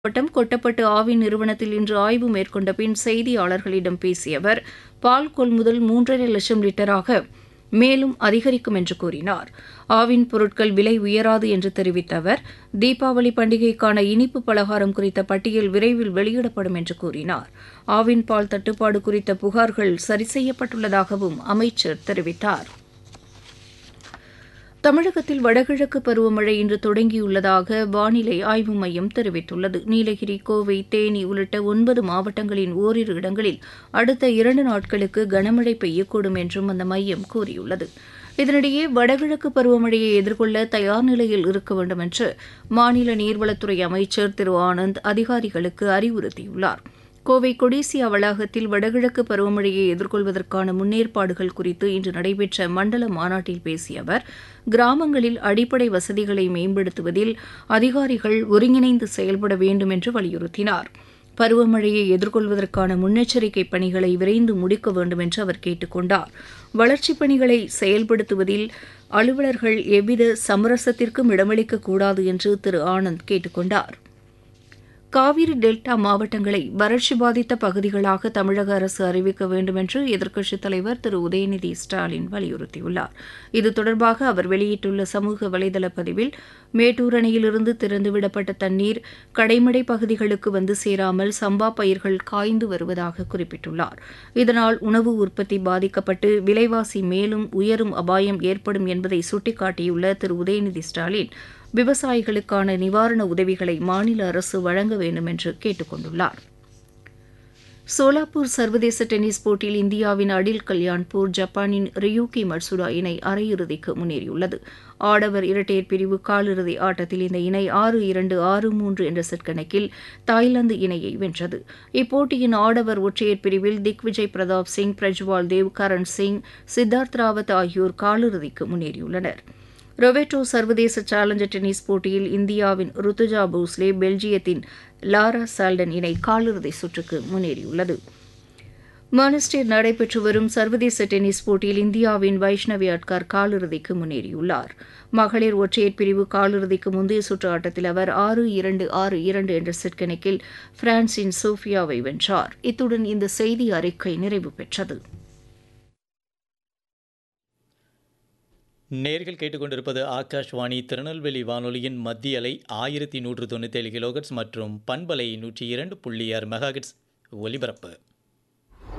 மாவட்டம் கொட்டப்பட்டு ஆவின் நிறுவனத்தில் இன்று ஆய்வு மேற்கொண்ட பின் செய்தியாளர்களிடம் பேசிய அவர் பால் கொள்முதல் மூன்றரை லட்சம் லிட்டராக மேலும் அதிகரிக்கும் என்று கூறினார் ஆவின் பொருட்கள் விலை உயராது என்று தெரிவித்த அவர் தீபாவளி பண்டிகைக்கான இனிப்பு பலகாரம் குறித்த பட்டியல் விரைவில் வெளியிடப்படும் என்று கூறினார் ஆவின் பால் தட்டுப்பாடு குறித்த புகார்கள் சரி செய்யப்பட்டுள்ளதாகவும் அமைச்சர் தெரிவித்தார் தமிழகத்தில் வடகிழக்கு பருவமழை இன்று தொடங்கியுள்ளதாக வானிலை ஆய்வு மையம் தெரிவித்துள்ளது நீலகிரி கோவை தேனி உள்ளிட்ட ஒன்பது மாவட்டங்களின் ஓரிரு இடங்களில் அடுத்த இரண்டு நாட்களுக்கு கனமழை பெய்யக்கூடும் என்றும் அந்த மையம் கூறியுள்ளது இதனிடையே வடகிழக்கு பருவமழையை எதிர்கொள்ள தயார் நிலையில் இருக்க வேண்டும் என்று மாநில நீர்வளத்துறை அமைச்சர் திரு ஆனந்த் அதிகாரிகளுக்கு அறிவுறுத்தியுள்ளார் கோவை கொடிசியா வளாகத்தில் வடகிழக்கு பருவமழையை எதிர்கொள்வதற்கான முன்னேற்பாடுகள் குறித்து இன்று நடைபெற்ற மண்டல மாநாட்டில் பேசிய அவர் கிராமங்களில் அடிப்படை வசதிகளை மேம்படுத்துவதில் அதிகாரிகள் ஒருங்கிணைந்து செயல்பட வேண்டும் என்று வலியுறுத்தினார் பருவமழையை எதிர்கொள்வதற்கான முன்னெச்சரிக்கை பணிகளை விரைந்து முடிக்க வேண்டும் என்று அவர் கேட்டுக் கொண்டார் வளர்ச்சிப் பணிகளை செயல்படுத்துவதில் அலுவலர்கள் எவ்வித சமரசத்திற்கும் இடமளிக்கக்கூடாது என்று திரு ஆனந்த் கேட்டுக் கொண்டார் காவிரி டெல்டா மாவட்டங்களை வறட்சி பாதித்த பகுதிகளாக தமிழக அரசு அறிவிக்க வேண்டும் என்று எதிர்க்கட்சித் தலைவர் திரு உதயநிதி ஸ்டாலின் வலியுறுத்தியுள்ளார் இது தொடர்பாக அவர் வெளியிட்டுள்ள சமூக வலைதள பதிவில் மேட்டூர் அணையிலிருந்து திறந்துவிடப்பட்ட தண்ணீர் கடைமடை பகுதிகளுக்கு வந்து சேராமல் சம்பா பயிர்கள் காய்ந்து வருவதாக குறிப்பிட்டுள்ளார் இதனால் உணவு உற்பத்தி பாதிக்கப்பட்டு விலைவாசி மேலும் உயரும் அபாயம் ஏற்படும் என்பதை சுட்டிக்காட்டியுள்ள திரு உதயநிதி ஸ்டாலின் விவசாயிகளுக்கான நிவாரண உதவிகளை மாநில அரசு வழங்க வேண்டும் என்று கேட்டுக் கொண்டுள்ளார் சோலாப்பூர் சர்வதேச டென்னிஸ் போட்டியில் இந்தியாவின் அடில் கல்யாண்பூர் ஜப்பானின் ரியூகி மட்சுடா இணை அரையிறுதிக்கு முன்னேறியுள்ளது ஆடவர் இரட்டையர் பிரிவு காலிறுதி ஆட்டத்தில் இந்த இணை ஆறு இரண்டு ஆறு மூன்று என்ற செட் கணக்கில் தாய்லாந்து இணையை வென்றது இப்போட்டியின் ஆடவர் ஒற்றையர் பிரிவில் திக்விஜய் பிரதாப் சிங் பிரஜ்வால் தேவ் கரண் சிங் சித்தார்த் ராவத் ஆகியோர் காலிறுதிக்கு முன்னேறியுள்ளனர் ரொவேட்டோ சர்வதேச சேலஞ்சர் டென்னிஸ் போட்டியில் இந்தியாவின் ருத்துஜா போஸ்லே பெல்ஜியத்தின் லாரா சால்டன் இணை காலிறுதி சுற்றுக்கு முன்னேறியுள்ளது மானஸ்டேர் நடைபெற்று வரும் சர்வதேச டென்னிஸ் போட்டியில் இந்தியாவின் வைஷ்ணவி அட்கார் காலிறுதிக்கு முன்னேறியுள்ளார் மகளிர் ஒற்றையர் பிரிவு காலிறுதிக்கு முந்தைய சுற்று ஆட்டத்தில் அவர் ஆறு இரண்டு ஆறு இரண்டு என்ற செட் கணக்கில் பிரான்சின் சோஃபியாவை வென்றார் இத்துடன் இந்த செய்தி அறிக்கை நிறைவு பெற்றது நேர்கள் கேட்டுக்கொண்டிருப்பது ஆகாஷ்வாணி திருநெல்வேலி வானொலியின் மத்திய அலை ஆயிரத்தி நூற்று தொண்ணூத்தேழு கிலோகட்ஸ் மற்றும் பண்பலை நூற்றி இரண்டு புள்ளி ஆறு மெகாஹெட்ஸ் ஒலிபரப்பு